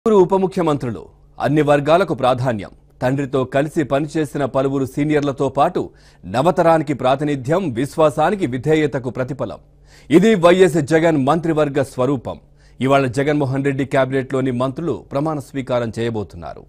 పలువురు ఉప ముఖ్యమంత్రులు అన్ని వర్గాలకు ప్రాధాన్యం తండ్రితో కలిసి పనిచేసిన పలువురు సీనియర్లతో పాటు నవతరానికి ప్రాతినిధ్యం విశ్వాసానికి విధేయతకు ప్రతిఫలం ఇది వైఎస్ జగన్ మంత్రివర్గ స్వరూపం ఇవాళ జగన్మోహన్ రెడ్డి కేబినెట్లోని మంత్రులు ప్రమాణ స్వీకారం చేయబోతున్నారు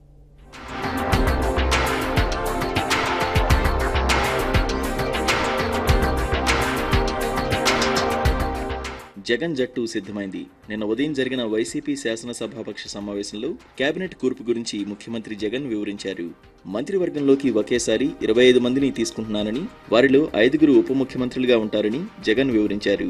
జగన్ జట్టు సిద్ధమైంది నిన్న ఉదయం జరిగిన వైసీపీ శాసనసభాపక్ష సమావేశంలో కేబినెట్ కూర్పు గురించి ముఖ్యమంత్రి జగన్ వివరించారు మంత్రివర్గంలోకి ఒకేసారి ఇరవై ఐదు మందిని తీసుకుంటున్నానని వారిలో ఐదుగురు ఉప ముఖ్యమంత్రులుగా ఉంటారని జగన్ వివరించారు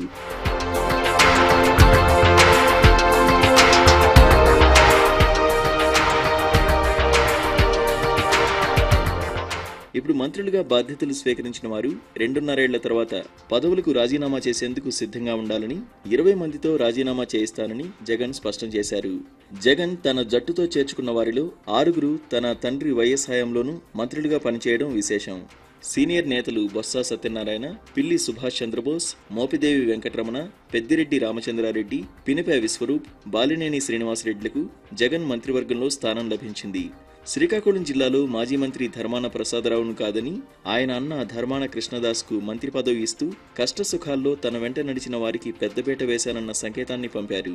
ఇప్పుడు మంత్రులుగా బాధ్యతలు స్వీకరించిన వారు రెండున్నరేళ్ల తర్వాత పదవులకు రాజీనామా చేసేందుకు సిద్ధంగా ఉండాలని ఇరవై మందితో రాజీనామా చేయిస్తానని జగన్ స్పష్టం చేశారు జగన్ తన జట్టుతో చేర్చుకున్న వారిలో ఆరుగురు తన తండ్రి వైఎస్ హయాంలోనూ మంత్రులుగా పనిచేయడం విశేషం సీనియర్ నేతలు బొత్స సత్యనారాయణ పిల్లి సుభాష్ చంద్రబోస్ మోపిదేవి వెంకటరమణ పెద్దిరెడ్డి రామచంద్రారెడ్డి పినిపే విశ్వరూప్ బాలినేని శ్రీనివాసరెడ్డిలకు జగన్ మంత్రివర్గంలో స్థానం లభించింది శ్రీకాకుళం జిల్లాలో మాజీ మంత్రి ధర్మాన ప్రసాదరావును కాదని ఆయన అన్న ధర్మాన కృష్ణదాస్కు మంత్రి పదవి ఇస్తూ కష్టసుఖాల్లో తన వెంట నడిచిన వారికి పెద్దపీట వేశానన్న సంకేతాన్ని పంపారు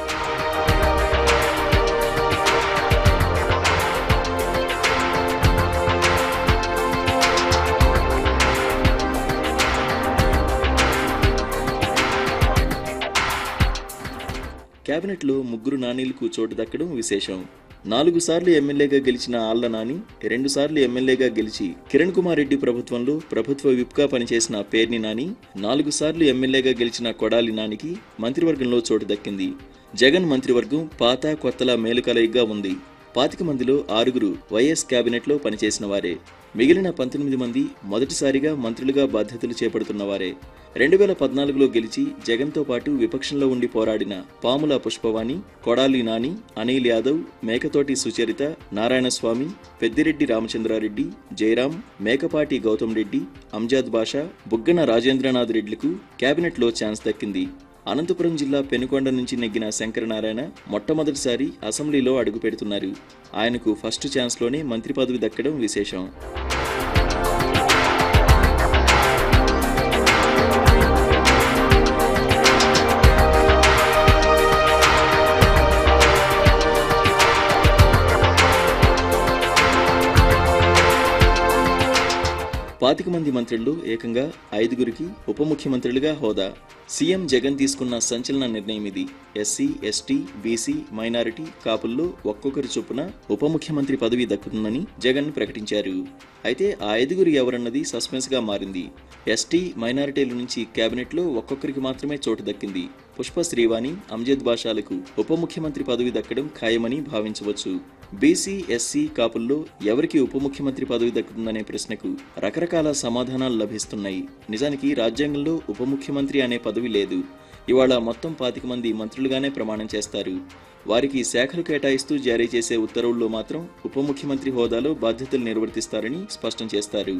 కేబినెట్లో ముగ్గురు నానీలకు చోటు దక్కడం విశేషం నాలుగు సార్లు ఎమ్మెల్యేగా గెలిచిన ఆళ్ల నాని రెండు సార్లు ఎమ్మెల్యేగా గెలిచి కిరణ్ కుమార్ రెడ్డి ప్రభుత్వంలో ప్రభుత్వ విప్గా పనిచేసిన పేర్ని నాని నాలుగు సార్లు ఎమ్మెల్యేగా గెలిచిన కొడాలి నానికి మంత్రివర్గంలో చోటు దక్కింది జగన్ మంత్రివర్గం పాత కొత్తల మేలుకలయిగా ఉంది పాతిక మందిలో ఆరుగురు వైఎస్ కేబినెట్లో పనిచేసిన వారే మిగిలిన పంతొమ్మిది మంది మొదటిసారిగా మంత్రులుగా బాధ్యతలు చేపడుతున్న వారే రెండు వేల పద్నాలుగులో గెలిచి జగన్తో పాటు విపక్షంలో ఉండి పోరాడిన పాముల పుష్పవాణి కొడాలి నాని అనిల్ యాదవ్ మేకతోటి సుచరిత నారాయణస్వామి పెద్దిరెడ్డి రామచంద్రారెడ్డి జయరాం మేకపాటి గౌతమ్ రెడ్డి అంజాద్ బాషా బుగ్గన రాజేంద్రనాథ్ రెడ్లకు కేబినెట్లో ఛాన్స్ దక్కింది అనంతపురం జిల్లా పెనుకొండ నుంచి నెగ్గిన శంకరనారాయణ మొట్టమొదటిసారి అసెంబ్లీలో అడుగుపెడుతున్నారు ఆయనకు ఫస్ట్ ఛాన్స్లోనే మంత్రి పదవి దక్కడం విశేషం పాతిక మంది మంత్రుల్లో ఏకంగా ఐదుగురికి ఉప ముఖ్యమంత్రులుగా హోదా సీఎం జగన్ తీసుకున్న సంచలన నిర్ణయం ఇది ఎస్సీ ఎస్టీ బీసీ మైనారిటీ కాపుల్లో ఒక్కొక్కరి చొప్పున ఉప ముఖ్యమంత్రి పదవి దక్కుతుందని జగన్ ప్రకటించారు అయితే ఆ ఐదుగురు ఎవరన్నది సస్పెన్స్ గా మారింది ఎస్టీ మైనారిటీల నుంచి కేబినెట్లో ఒక్కొక్కరికి మాత్రమే చోటు దక్కింది పుష్ప శ్రీవాణి అంజద్ బాషాలకు ఉప ముఖ్యమంత్రి పదవి దక్కడం ఖాయమని భావించవచ్చు బీసీ ఎస్సీ కాపుల్లో ఎవరికి ఉప ముఖ్యమంత్రి పదవి దక్కుతుందనే ప్రశ్నకు రకరకాల సమాధానాలు లభిస్తున్నాయి నిజానికి రాజ్యాంగంలో ఉప ముఖ్యమంత్రి అనే పదవి లేదు ఇవాళ మొత్తం పాతిక మంది మంత్రులుగానే ప్రమాణం చేస్తారు వారికి శాఖలు కేటాయిస్తూ జారీ చేసే ఉత్తర్వుల్లో మాత్రం ఉప ముఖ్యమంత్రి హోదాలో బాధ్యతలు నిర్వర్తిస్తారని స్పష్టం చేస్తారు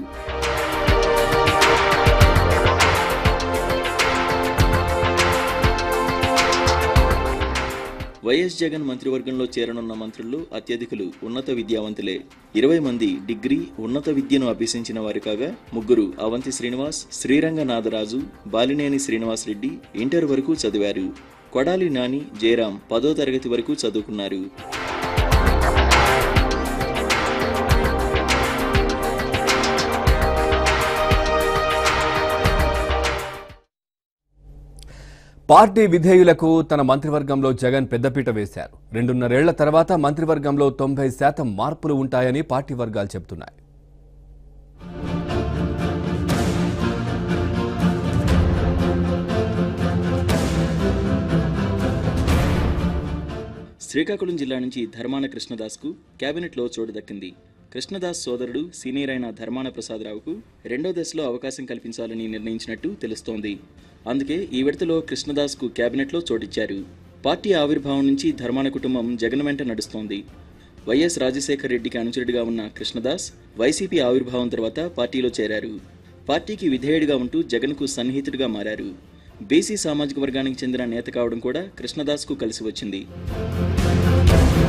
వైఎస్ జగన్ మంత్రివర్గంలో చేరనున్న మంత్రుల్లో అత్యధికులు ఉన్నత విద్యావంతులే ఇరవై మంది డిగ్రీ ఉన్నత విద్యను అభ్యసించిన వారు కాగా ముగ్గురు అవంతి శ్రీనివాస్ శ్రీరంగ నాదరాజు బాలినేని శ్రీనివాస్ రెడ్డి ఇంటర్ వరకు చదివారు కొడాలి నాని జయరాం పదో తరగతి వరకు చదువుకున్నారు పార్టీ విధేయులకు తన మంత్రివర్గంలో జగన్ పెద్దపీట వేశారు రెండున్నరేళ్ల తర్వాత మంత్రివర్గంలో తొంభై శాతం మార్పులు ఉంటాయని పార్టీ వర్గాలు చెబుతున్నాయి శ్రీకాకుళం జిల్లా నుంచి ధర్మాన కృష్ణదాస్కు కేబినెట్లో చోటు దక్కింది కృష్ణదాస్ సోదరుడు సీనియర్ అయిన ధర్మాన ప్రసాదరావుకు రెండో దశలో అవకాశం కల్పించాలని నిర్ణయించినట్టు తెలుస్తోంది అందుకే ఈ విడతలో కృష్ణదాస్కు కేబినెట్లో చోటిచ్చారు పార్టీ ఆవిర్భావం నుంచి ధర్మాన కుటుంబం జగన్ వెంట నడుస్తోంది వైఎస్ రాజశేఖర్ రెడ్డికి అనుచరుడిగా ఉన్న కృష్ణదాస్ వైసీపీ ఆవిర్భావం తర్వాత పార్టీలో చేరారు పార్టీకి విధేయుడిగా ఉంటూ జగన్కు సన్నిహితుడిగా మారారు బీసీ సామాజిక వర్గానికి చెందిన నేత కావడం కూడా కృష్ణదాస్కు కలిసి వచ్చింది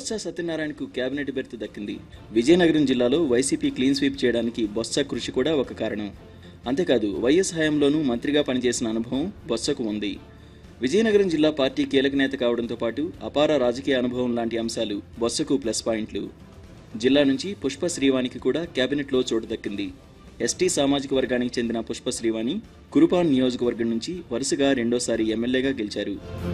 బొత్స సత్యనారాయణకు కేబినెట్ బెర్త్ దక్కింది విజయనగరం జిల్లాలో వైసీపీ క్లీన్ స్వీప్ చేయడానికి బొత్స కృషి కూడా ఒక కారణం అంతేకాదు వైఎస్ హయాంలోనూ మంత్రిగా పనిచేసిన అనుభవం బొత్సకు ఉంది విజయనగరం జిల్లా పార్టీ కీలక నేత కావడంతో పాటు అపార రాజకీయ అనుభవం లాంటి అంశాలు బొత్సకు ప్లస్ పాయింట్లు జిల్లా నుంచి పుష్ప శ్రీవాణికి కూడా కేబినెట్లో చోటు దక్కింది ఎస్టీ సామాజిక వర్గానికి చెందిన పుష్ప శ్రీవాణి కురుపాన్ నియోజకవర్గం నుంచి వరుసగా రెండోసారి ఎమ్మెల్యేగా గెలిచారు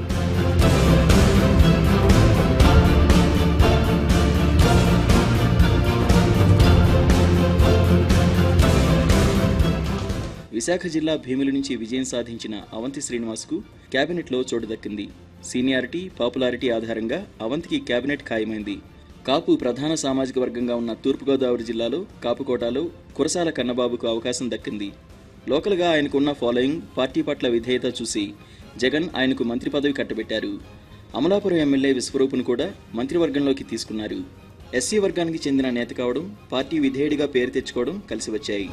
విశాఖ జిల్లా భీముల నుంచి విజయం సాధించిన అవంతి శ్రీనివాస్కు కేబినెట్లో చోటు దక్కింది సీనియారిటీ పాపులారిటీ ఆధారంగా అవంతికి కేబినెట్ ఖాయమైంది కాపు ప్రధాన సామాజిక వర్గంగా ఉన్న తూర్పుగోదావరి జిల్లాలో కాపుకోటలో కురసాల కన్నబాబుకు అవకాశం దక్కింది లోకల్గా ఆయనకున్న ఫాలోయింగ్ పార్టీ పట్ల విధేయత చూసి జగన్ ఆయనకు మంత్రి పదవి కట్టబెట్టారు అమలాపురం ఎమ్మెల్యే విశ్వరూపును కూడా మంత్రివర్గంలోకి తీసుకున్నారు ఎస్సీ వర్గానికి చెందిన నేత కావడం పార్టీ విధేయుడిగా పేరు తెచ్చుకోవడం కలిసి వచ్చాయి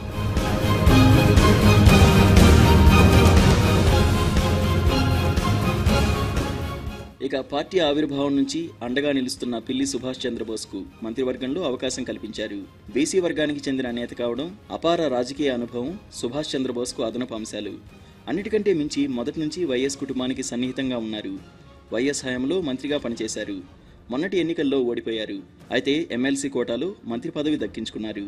ఇక పార్టీ ఆవిర్భావం నుంచి అండగా నిలుస్తున్న పిల్లి సుభాష్ చంద్రబోస్కు మంత్రివర్గంలో అవకాశం కల్పించారు బీసీ వర్గానికి చెందిన నేత కావడం అపార రాజకీయ అనుభవం సుభాష్ చంద్రబోస్కు అదనపు అంశాలు అన్నిటికంటే మించి మొదటి నుంచి వైఎస్ కుటుంబానికి సన్నిహితంగా ఉన్నారు వైఎస్ హయాంలో మంత్రిగా పనిచేశారు మొన్నటి ఎన్నికల్లో ఓడిపోయారు అయితే ఎమ్మెల్సీ కోటాలో మంత్రి పదవి దక్కించుకున్నారు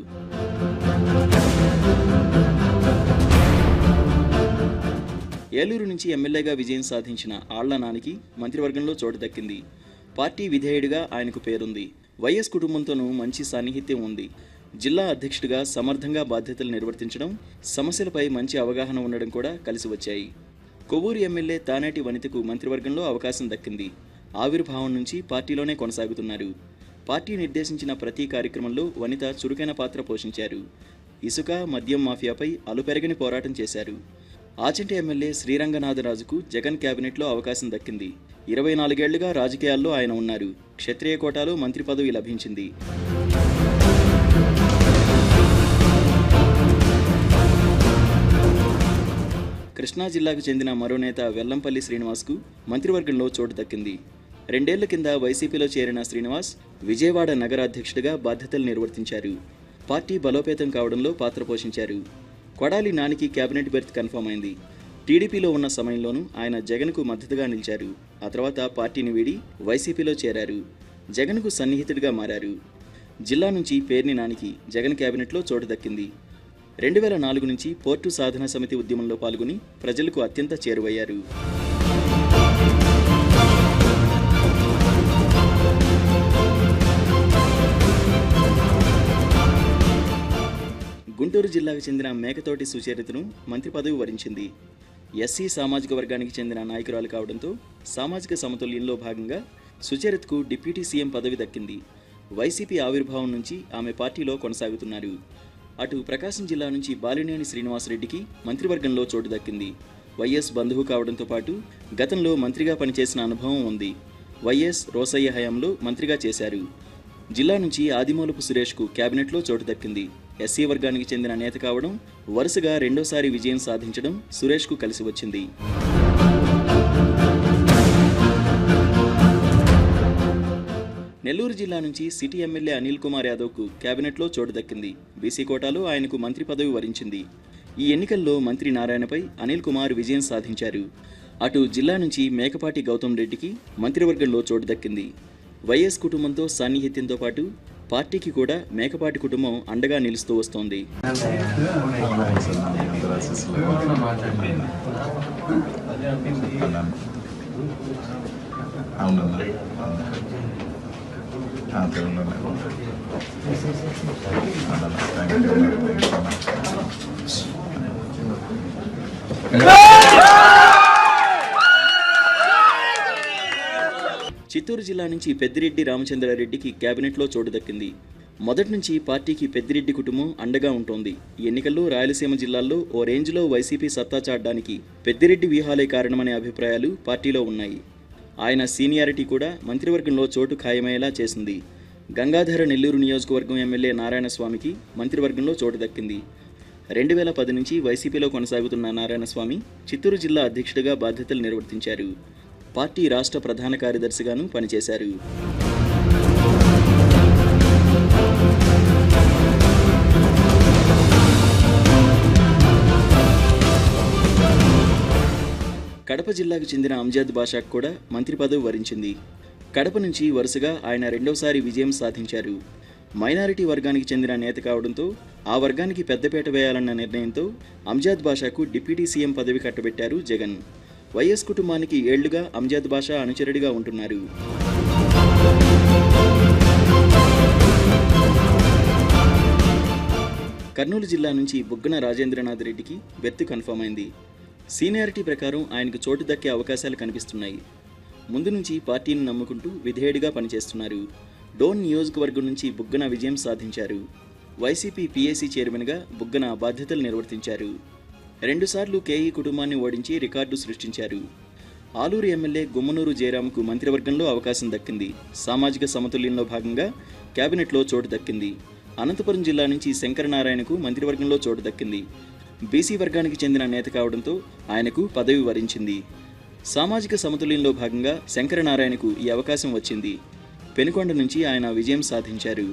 ఏలూరు నుంచి ఎమ్మెల్యేగా విజయం సాధించిన ఆళ్ల నానికి మంత్రివర్గంలో చోటు దక్కింది పార్టీ విధేయుడిగా ఆయనకు పేరుంది వైఎస్ కుటుంబంతోనూ మంచి సాన్నిహిత్యం ఉంది జిల్లా అధ్యక్షుడిగా సమర్థంగా బాధ్యతలు నిర్వర్తించడం సమస్యలపై మంచి అవగాహన ఉండడం కూడా కలిసి వచ్చాయి కొవ్వూరు ఎమ్మెల్యే తానేటి వనితకు మంత్రివర్గంలో అవకాశం దక్కింది ఆవిర్భావం నుంచి పార్టీలోనే కొనసాగుతున్నారు పార్టీ నిర్దేశించిన ప్రతి కార్యక్రమంలో వనిత చురుకైన పాత్ర పోషించారు ఇసుక మద్యం మాఫియాపై అలుపెరగని పోరాటం చేశారు ఆచంటి ఎమ్మెల్యే శ్రీరంగనాథరాజుకు జగన్ కేబినెట్లో అవకాశం దక్కింది ఇరవై నాలుగేళ్లుగా రాజకీయాల్లో ఆయన ఉన్నారు క్షత్రియ కోటాలో మంత్రి పదవి లభించింది కృష్ణా జిల్లాకు చెందిన మరో నేత వెల్లంపల్లి శ్రీనివాస్కు మంత్రివర్గంలో చోటు దక్కింది రెండేళ్ల కింద వైసీపీలో చేరిన శ్రీనివాస్ విజయవాడ నగర అధ్యక్షుడిగా బాధ్యతలు నిర్వర్తించారు పార్టీ బలోపేతం కావడంలో పాత్ర పోషించారు కొడాలి నానికి కేబినెట్ బెర్త్ కన్ఫర్మ్ అయింది టీడీపీలో ఉన్న సమయంలోనూ ఆయన జగన్కు మద్దతుగా నిలిచారు ఆ తర్వాత పార్టీని వీడి వైసీపీలో చేరారు జగన్కు సన్నిహితుడిగా మారారు జిల్లా నుంచి పేర్ని నానికి జగన్ కేబినెట్లో చోటు దక్కింది రెండు వేల నాలుగు నుంచి పోర్టు సాధన సమితి ఉద్యమంలో పాల్గొని ప్రజలకు అత్యంత చేరువయ్యారు గుంటూరు జిల్లాకు చెందిన మేకతోటి సుచరితను మంత్రి పదవి వరించింది ఎస్సీ సామాజిక వర్గానికి చెందిన నాయకురాలు కావడంతో సామాజిక సమతుల్యంలో భాగంగా సుచరిత్కు డిప్యూటీ సీఎం పదవి దక్కింది వైసీపీ ఆవిర్భావం నుంచి ఆమె పార్టీలో కొనసాగుతున్నారు అటు ప్రకాశం జిల్లా నుంచి బాలినేని శ్రీనివాసరెడ్డికి మంత్రివర్గంలో చోటు దక్కింది వైఎస్ బంధువు కావడంతో పాటు గతంలో మంత్రిగా పనిచేసిన అనుభవం ఉంది వైఎస్ రోసయ్య హయాంలో మంత్రిగా చేశారు జిల్లా నుంచి ఆదిమూలపు సురేష్కు కేబినెట్లో చోటు దక్కింది ఎస్సీ వర్గానికి చెందిన నేత కావడం వరుసగా రెండోసారి విజయం సాధించడం సురేష్కు కలిసి వచ్చింది నెల్లూరు జిల్లా నుంచి సిటీ ఎమ్మెల్యే అనిల్ కుమార్ యాదవ్కు కేబినెట్లో చోటు దక్కింది బీసీ కోటాలో ఆయనకు మంత్రి పదవి వరించింది ఈ ఎన్నికల్లో మంత్రి నారాయణపై అనిల్ కుమార్ విజయం సాధించారు అటు జిల్లా నుంచి మేకపాటి గౌతమ్ రెడ్డికి మంత్రివర్గంలో చోటు దక్కింది వైఎస్ కుటుంబంతో సాన్నిహిత్యంతో పాటు పార్టీకి కూడా మేకపాటి కుటుంబం అండగా నిలుస్తూ వస్తోంది అవునన్నా తెలుగులోనే థ్యాంక్ యూ చిత్తూరు జిల్లా నుంచి పెద్దిరెడ్డి రామచంద్రారెడ్డికి కేబినెట్లో చోటు దక్కింది మొదటి నుంచి పార్టీకి పెద్దిరెడ్డి కుటుంబం అండగా ఉంటోంది ఈ ఎన్నికల్లో రాయలసీమ జిల్లాల్లో ఓ రేంజ్లో వైసీపీ సత్తా చాటడానికి పెద్దిరెడ్డి వ్యూహాలే కారణమనే అభిప్రాయాలు పార్టీలో ఉన్నాయి ఆయన సీనియారిటీ కూడా మంత్రివర్గంలో చోటు ఖాయమయ్యేలా చేసింది గంగాధర నెల్లూరు నియోజకవర్గం ఎమ్మెల్యే నారాయణస్వామికి మంత్రివర్గంలో చోటు దక్కింది రెండు వేల పది నుంచి వైసీపీలో కొనసాగుతున్న నారాయణస్వామి చిత్తూరు జిల్లా అధ్యక్షుడిగా బాధ్యతలు నిర్వర్తించారు పార్టీ రాష్ట్ర ప్రధాన కార్యదర్శిగాను పనిచేశారు కడప జిల్లాకు చెందిన అంజాద్ బాషాకు కూడా మంత్రి పదవి వరించింది కడప నుంచి వరుసగా ఆయన రెండవసారి విజయం సాధించారు మైనారిటీ వర్గానికి చెందిన నేత కావడంతో ఆ వర్గానికి పెద్దపేట వేయాలన్న నిర్ణయంతో అంజాద్ బాషాకు డిప్యూటీ సీఎం పదవి కట్టబెట్టారు జగన్ వైఎస్ కుటుంబానికి ఏళ్లుగా అంజాద్ బాషా అనుచరుడిగా ఉంటున్నారు కర్నూలు జిల్లా నుంచి బుగ్గన రాజేంద్రనాథ్ రెడ్డికి బెర్త్ కన్ఫర్మ్ అయింది సీనియారిటీ ప్రకారం ఆయనకు చోటు దక్కే అవకాశాలు కనిపిస్తున్నాయి ముందు నుంచి పార్టీని నమ్ముకుంటూ విధేయుడిగా పనిచేస్తున్నారు డోన్ నియోజకవర్గం నుంచి బుగ్గన విజయం సాధించారు వైసీపీ పీఏసీ చైర్మన్గా బుగ్గన బాధ్యతలు నిర్వర్తించారు రెండుసార్లు కేఈ కుటుంబాన్ని ఓడించి రికార్డు సృష్టించారు ఆలూరు ఎమ్మెల్యే గుమ్మనూరు జయరాంకు మంత్రివర్గంలో అవకాశం దక్కింది సామాజిక సమతుల్యంలో భాగంగా కేబినెట్లో చోటు దక్కింది అనంతపురం జిల్లా నుంచి శంకరనారాయణకు మంత్రివర్గంలో చోటు దక్కింది బీసీ వర్గానికి చెందిన నేత కావడంతో ఆయనకు పదవి వరించింది సామాజిక సమతుల్యంలో భాగంగా శంకరనారాయణకు ఈ అవకాశం వచ్చింది పెనుకొండ నుంచి ఆయన విజయం సాధించారు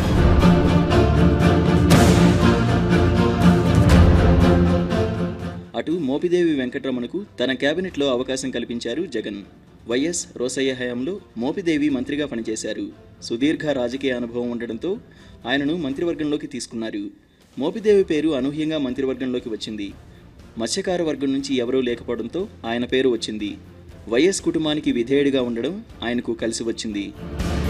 అటు మోపిదేవి వెంకటరమణకు తన కేబినెట్లో అవకాశం కల్పించారు జగన్ వైఎస్ రోసయ్య హయాంలో మోపిదేవి మంత్రిగా పనిచేశారు సుదీర్ఘ రాజకీయ అనుభవం ఉండడంతో ఆయనను మంత్రివర్గంలోకి తీసుకున్నారు మోపిదేవి పేరు అనూహ్యంగా మంత్రివర్గంలోకి వచ్చింది మత్స్యకార వర్గం నుంచి ఎవరూ లేకపోవడంతో ఆయన పేరు వచ్చింది వైఎస్ కుటుంబానికి విధేయుడిగా ఉండడం ఆయనకు కలిసి వచ్చింది